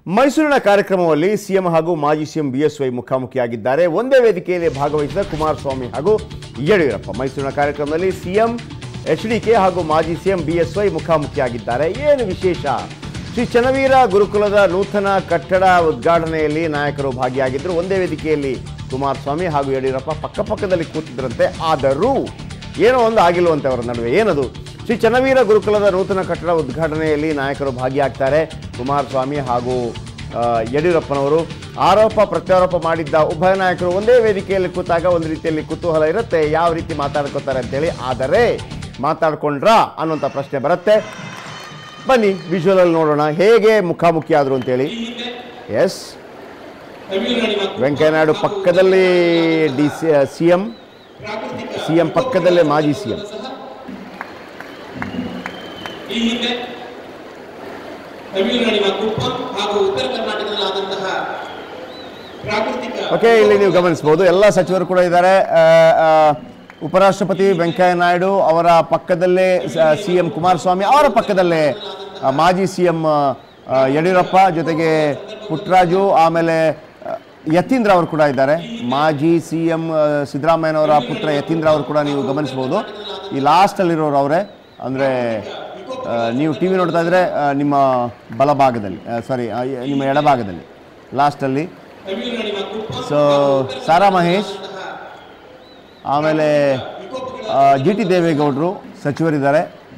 ಮೈಸೂರಿನ ಕಾರ್ಯಕ್ರಮದಲ್ಲಿ ಸಿಎಂ ಹಾಗೂ ಮಾಜಿ ಸಿಎಂ ಬಿಎಸ್ವೈ ಮುಖಾಮುಖಿಯಾಗಿದ್ದಾರೆ ಒಂದೇ ವೇದಿಕೆಯಲ್ಲಿ ಭಾಗವಹಿಸಿದ ಕುಮಾರಸ್ವಾಮಿ ಹಾಗೂ ಯಡಿಯೂರಪ್ಪ ಮೈಸೂರಿನ ಕಾರ್ಯಕ್ರಮದಲ್ಲಿ ಸಿಎಂ ಎಚ್ ಡಿ ಕೆ ಹಾಗೂ ಮಾಜಿ ಸಿಎಂ ಬಿಎಸ್ವೈ ಮುಖಾಮುಖಿಯಾಗಿದ್ದಾರೆ ಏನು ವಿಶೇಷ ಶ್ರೀ ಚನ್ನವೀರ ಗುರುಕುಲದ ನೂತನ ಕಟ್ಟಡ ಉದ್ಘಾಟನೆಯಲ್ಲಿ ನಾಯಕರು ಭಾಗಿಯಾಗಿದ್ದರು ಒಂದೇ ವೇದಿಕೆಯಲ್ಲಿ ಕುಮಾರಸ್ವಾಮಿ ಹಾಗೂ ಯಡಿಯೂರಪ್ಪ ಪಕ್ಕಪಕ್ಕದಲ್ಲಿ ಕೂತಿದ್ರಂತೆ ಆದರೂ ಏನೋ ಒಂದು ಆಗಿಲ್ವಂತೆ ಅವರ ನಡುವೆ ಏನದು ಶ್ರೀ ಚನ್ನವೀರ ಗುರುಕುಲದ ನೂತನ ಕಟ್ಟಡ ಉದ್ಘಾಟನೆಯಲ್ಲಿ ನಾಯಕರು ಭಾಗಿಯಾಗ್ತಾರೆ ಕುಮಾರಸ್ವಾಮಿ ಹಾಗೂ ಆ, ಯಡಿಯೂರಪ್ಪನವರು ಆರೋಪ ಪ್ರತ್ಯಾರೋಪ ಮಾಡಿದ್ದ ಉಭಯ ನಾಯಕರು ಒಂದೇ ವೇದಿಕೆಯಲ್ಲಿ ಕೂತಾಗ ಒಂದು ರೀತಿಯಲ್ಲಿ ಕುತೂಹಲ ಇರುತ್ತೆ ಯಾವ ರೀತಿ ಮಾತಾಡ್ಕೋತಾರೆ ಅಂತೇಳಿ ಆದರೆ ಮಾತಾಡ್ಕೊಂಡ್ರಾ ಅನ್ನುವಂಥ ಪ್ರಶ್ನೆ ಬರುತ್ತೆ ಬನ್ನಿ ವಿಜುವಲಲ್ಲಿ ನೋಡೋಣ ಹೇಗೆ ಮುಖಾಮುಖಿ ಆದರು ಅಂತೇಳಿ ಎಸ್ ವೆಂಕಯ್ಯನಾಯ್ಡು ಪಕ್ಕದಲ್ಲಿ D C C M C M ಪಕ್ಕದಲ್ಲೇ ಮಾಜಿ ಸಿ ಎಂ ಈ ಹಿಂದೆ ತಮಿಳುನಾಡಿನ ಕುಪ್ಪ ಹಾಗೂ ಉತ್ತರ ಕರ್ನಾಟಕದಲ್ಲಾದಂತಹ ಪ್ರಾಕೃತಿಕ ಓಕೆ ಇಲ್ಲಿ ನೀವು ಗಮನಿಸಬಹುದು ಎಲ್ಲ ಸಚಿವರು ಕೂಡ ಇದ್ದಾರೆ ಆ, ಆ, ಉಪರಾಷ್ಟ್ರಪತಿ ವೆಂಕಯ್ಯ ನಾಯ್ಡು ಅವರ ಪಕ್ಕದಲ್ಲೇ ಸಿ ಎಂ ಕುಮಾರಸ್ವಾಮಿ ಅವರ ಪಕ್ಕದಲ್ಲೇ ಆ, ಮಾಜಿ ಸಿ ಎಂ ಯಡಿಯೂರಪ್ಪ ಜೊತೆಗೆ ಪುಟ್ಟರಾಜು ಆಮೇಲೆ ಆ, ಯತೀಂದ್ರ ಅವರು ಕೂಡ ಇದ್ದಾರೆ ಮಾಜಿ ಸಿ ಎಂ ಸಿದ್ದರಾಮಯ್ಯನವರ ಪುತ್ರ ಯತೀಂದ್ರ ಅವರು ಕೂಡ ನೀವು ಗಮನಿಸಬಹುದು ಈ ಲಾಸ್ಟಲ್ಲಿರೋರು ಅವರೇ ಅಂದರೆ ನೀವು ಟಿ ವಿ ನೋಡ್ತಾ ಇದ್ರೆ ಆ, ನಿಮ್ಮ ಬಲಭಾಗದಲ್ಲಿ ಸಾರಿ ನಿಮ್ಮ ಎಡಭಾಗದಲ್ಲಿ ಲಾಸ್ಟಲ್ಲಿ ತಮಿಳುನಾಡಿನ ಕುಪ್ಪ ಸೊ ಸಾರಾ ಮಹೇಶ್ ಆಮೇಲೆ ಜಿ ಟಿ ದೇವೇಗೌಡರು ಸಚಿವರಿದ್ದಾರೆ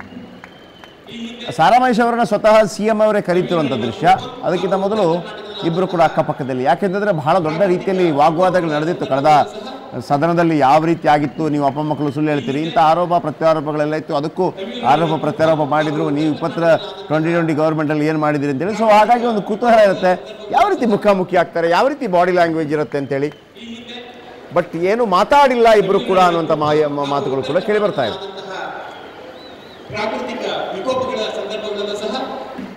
ಸಾರಾ ಮಹೇಶ್ ಅವರನ್ನ ಸ್ವತಃ ಸಿ ಎಂ ಅವರೇ ಕರೀತಿರುವಂಥ ದೃಶ್ಯ ಅದಕ್ಕಿಂತ ಮೊದಲು ಇಬ್ಬರು ಕೂಡ ಅಕ್ಕಪಕ್ಕದಲ್ಲಿ ಯಾಕೆಂತಂದರೆ ಬಹಳ ದೊಡ್ಡ ರೀತಿಯಲ್ಲಿ ವಾಗ್ವಾದಗಳು ನಡೆದಿತ್ತು ಕಳೆದ ಸದನದಲ್ಲಿ ಯಾವ ರೀತಿ ಆಗಿತ್ತು ನೀವು ಅಪ್ಪ ಮಕ್ಕಳು ಸುಳ್ಳು ಹೇಳ್ತೀರಿ ಇಂಥ ಆರೋಪ ಪ್ರತ್ಯಾರೋಪಗಳೆಲ್ಲ ಇತ್ತು ಅದಕ್ಕೂ ಆರೋಪ ಪ್ರತ್ಯಾರೋಪ ಮಾಡಿದ್ರು ನೀವು ಇಪ್ಪತ್ತರ ಟ್ವೆಂಟಿ ಟ್ವೆಂಟಿ ಗೌರ್ಮೆಂಟಲ್ಲಿ ಏನು ಮಾಡಿದಿರಿ ಅಂತೇಳಿ ಸೊ ಹಾಗಾಗಿ ಒಂದು ಕುತೂಹಲ ಇರುತ್ತೆ ಯಾವ ರೀತಿ ಮುಖಾಮುಖಿ ಆಗ್ತಾರೆ ಯಾವ ರೀತಿ ಬಾಡಿ ಲ್ಯಾಂಗ್ವೇಜ್ ಇರುತ್ತೆ ಅಂತೇಳಿ ಬಟ್ ಏನು ಮಾತಾಡಿಲ್ಲ ಇಬ್ಬರು ಕೂಡ ಅನ್ನುವಂಥ ಮಾಯ- ಮ- ಮಾತುಗಳು ಕೂಡ ಕೇಳಿ ಬರ್ತಾ ಇದೆ ಪ್ರಾಕೃತಿಕ ವಿಕೋಪಗಳ ಸಂದರ್ಭಗಳಲ್ಲೂ ಸಹ